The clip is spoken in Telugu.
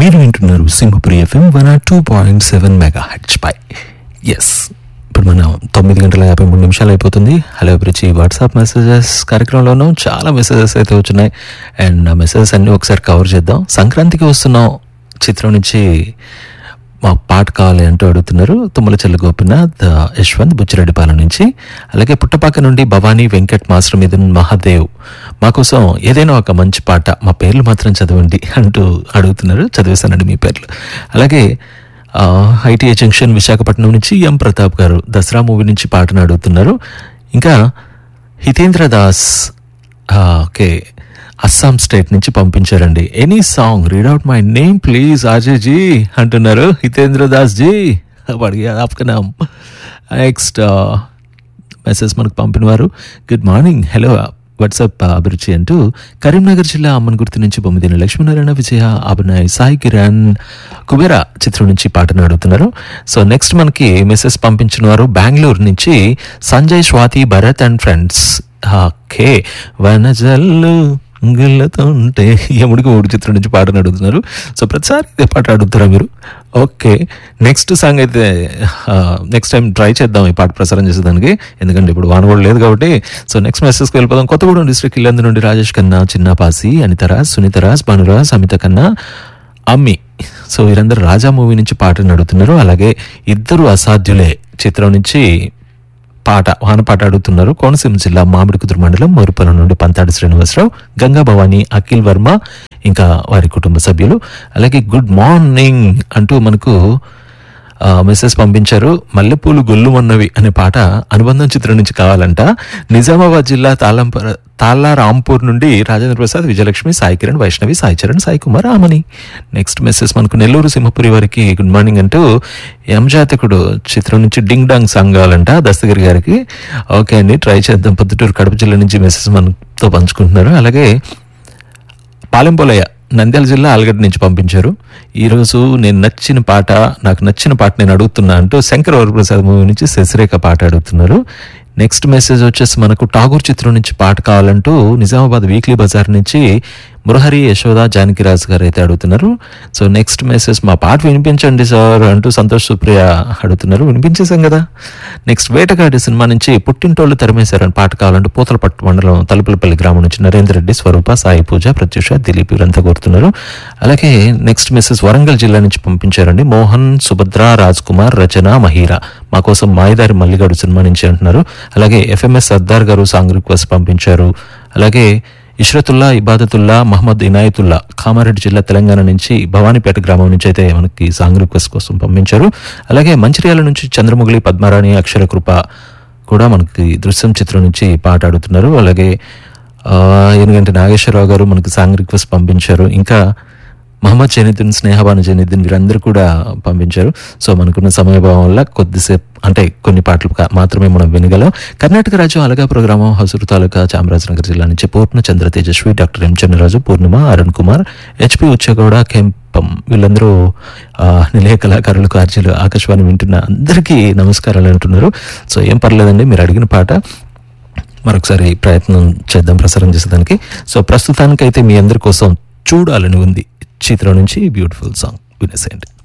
మీరు వింటున్నారు Simhapuri FM one R two point seven megahertz ఇప్పుడు మనం తొమ్మిది గంటల యాభై మూడు నిమిషాలు అయిపోతుంది హలో అభిరుచి వాట్సాప్ మెసేజెస్ కార్యక్రమంలో ఉన్నాం చాలా మెసేజెస్ అయితే వచ్చినాయి అండ్ ఆ మెసేజెస్ అన్నీ ఒకసారి కవర్ చేద్దాం సంక్రాంతికి వస్తున్నాం చిత్రం నుంచి మా పాట కావాలి అంటూ అడుగుతున్నారు తుమ్మల చెల్లి గోపినాథ్ ఆ, యశ్వంత్ బుచ్చిరెడ్డిపాలెం నుంచి అలాగే పుట్టపాక నుండి భవానీ వెంకట్ మాస్టర్ మీద మహాదేవ్ మా కోసం ఏదైనా ఒక మంచి పాట మా పేర్లు మాత్రం చదవండి అంటూ అడుగుతున్నారు చదివేశానండి మీ పేర్లు అలాగే ఆ, ఐటీఐ జంక్షన్ విశాఖపట్నం నుంచి ఎం ప్రతాప్ గారు దసరా మూవీ నుంచి పాటను అడుగుతున్నారు ఇంకా హితేంద్ర దాస్ ఆ, ఓకే అస్సాం స్టేట్ నుంచి పంపించారండి any song read out my name please Ajay ji అంటున్నారు హితేంద్ర దాస్ జీ అడిగా ఆప్క నామ్ నెక్స్ట్ మెసేజ్ మనకు పంపినవారు గుడ్ మార్నింగ్ హలో వాట్సాప్ అభిరుచి అంటూ కరీంనగర్ జిల్లా అమ్మన్ గుర్తు నుంచి బొమ్మిదిన లక్ష్మీనారాయణ విజయ అభినయ్ సాయి కిరణ్ కుబేరా చిత్రం నుంచి పాటను అడుగుతున్నారు సో నెక్స్ట్ మనకి మెసేజ్ పంపించిన వారు బెంగళూరు నుంచి Sanjay Swathi Bharat and friends okay వనజల్లు గుల్లతుంటే యముడికి మూడు చిత్రం నుంచి పాటను అడుగుతున్నారు సో ప్రతిసారి ఇదే పాట అడుగుతారా మీరు ఓకే నెక్స్ట్ సాంగ్ అయితే నెక్స్ట్ టైం ట్రై చేద్దాం ఈ పాట ప్రసారం చేసేదానికి ఎందుకంటే ఇప్పుడు వాన కూడా లేదు కాబట్టి సో నెక్స్ట్ మెసేజ్కి వెళ్ళిపోదాం కొత్తగూడెం డిస్ట్రిక్ట్ ఇల్లందు నుండి రాజేష్ ఖన్నా చిన్నపాసి అనితరాజ్ సునీతరాజ్ భానురాజ్ అమిత ఖన్నా అమ్మి సో వీరందరూ రాజా మూవీ నుంచి పాటను అడుగుతున్నారు అలాగే ఇద్దరు అసాధ్యులే చిత్రం నుంచి పాట వాన పాట అడుగుతున్నారు కోనసీమ జిల్లా మామిడికుదురు మండలం మరుపల నుండి పంతాడి శ్రీనివాసరావు గంగా భవాని అఖిల్ వర్మ ఇంకా వారి కుటుంబ సభ్యులు అలాగే గుడ్ మార్నింగ్ అంటూ మనకు ఆ, మెసేజ్ పంపించారు మల్లెపూలు గొల్లుమన్నవి అనే పాట అనుబంధం చిత్రం నుంచి కావాలంట నిజామాబాద్ జిల్లా తాళంపర తాళ్ళారాంపూర్ నుండి రాజేంద్ర ప్రసాద్ విజయలక్ష్మి సాయి కిరణ్ వైష్ణవి సాయి చరణ్ సాయి కుమార్ ఆమని నెక్స్ట్ మెసేజ్ మనకు నెల్లూరు సింహపురి వారికి గుడ్ మార్నింగ్ అంటూ ఎంజాతకుడు చిత్రం నుంచి డింగ్ డాంగ్ సాంగ్ కావాలంట దస్తగిరి గారికి ఓకే అండి ట్రై చేద్దాం పొద్దుటూరు కడప జిల్లా నుంచి మెసేజ్ మనతో పంచుకుంటున్నారు అలాగే పాలెంపోలయ్య నంద్యాల జిల్లా ఆలగడ్డ నుంచి పంపించారు ఈరోజు నేను నచ్చిన పాట నాకు నచ్చిన పాట నేను అడుగుతున్నా అంటూ శంకర్ వరప్రసాద్ మూవీ నుంచి శశిరేఖ పాట అడుగుతున్నారు నెక్స్ట్ మెసేజ్ వచ్చేసి మనకు ఠాగూర్ చిత్రం నుంచి పాట కావాలంటూ నిజామాబాద్ వీక్లీ బజార్ నుంచి మురహరి యశోద జానకిరాజు గారు అయితే అడుగుతున్నారు సో నెక్స్ట్ మెసేజ్ మా పాట వినిపించండి సార్ అంటూ సంతోష్ సుప్రియ అడుగుతున్నారు వినిపించేసాం కదా నెక్స్ట్ వేటగాడి సినిమా నుంచి పుట్టింటోళ్ళు తరిమేశారని పాట కావాలంటూ పూతలపట్టు మండలం తలుపులపల్లి గ్రామం నుంచి నరేంద్ర రెడ్డి స్వరూప సాయి పూజ ప్రత్యూష దిలీప్ వీరంతా కోరుతున్నారు అలాగే నెక్స్ట్ మెసేజ్ వరంగల్ జిల్లా నుంచి పంపించారండి మోహన్ సుభద్ర రాజ్ కుమార్ రచన మహీరా మా కోసం మాయదారి మల్లిగాడు సినిమా నుంచి అంటున్నారు అలాగే ఎఫ్ఎంఎస్ సర్దార్ గారు సాంగ్ రిక్వెస్ట్ పంపించారు అలాగే ఇష్రతుల్లా ఇబాదతుల్లా మహమ్మద్ ఇనాయతుల్లా కామారెడ్డి జిల్లా తెలంగాణ నుంచి భవానీపేట గ్రామం నుంచి అయితే మనకి సాంగ్ రిక్వెస్ట్ కోసం పంపించారు అలాగే మంచిర్యాల నుంచి చంద్రముగిలి పద్మారాణి అక్షర కృప కూడా మనకి దృశ్యం చిత్రం నుంచి పాట ఆడుతున్నారు అలాగే ఆ, ఎందుకంటే నాగేశ్వరరావు గారు మనకి సాంగ్ రిక్వెస్ట్ పంపించారు ఇంకా మహమ్మద్ జైనుద్దీన్ స్నేహబాను జైనుద్దీన్ వీరందరూ కూడా పంపించారు సో మనకున్న సమయభావం వల్ల కొద్దిసేపు అంటే కొన్ని పాటలు కా- మాత్రమే మనం వినగలం కర్ణాటక రాజ్యం అలగా గ్రామం హసూరు తాలూకా చామరాజనగర్ జిల్లా నుంచి Purna Chandra Tejasvi doctor M Chandraraju Purnima Arun Kumar HP Uchchagowda కెంపం వీళ్ళందరూ ఆ, నిలయ కళాకారులు కార్యాలు ఆకాశవాణి వింటున్న అందరికీ నమస్కారాలు అంటున్నారు సో ఏం పర్లేదండి మీరు అడిగిన పాట మరొకసారి ప్రయత్నం చేద్దాం ప్రసారం చేసేదానికి సో ప్రస్తుతానికైతే మీ అందరి కోసం చూడాలని ఉంది చిత్రం నుంచి బ్యూటిఫుల్ సాంగ్ వినేసేయండి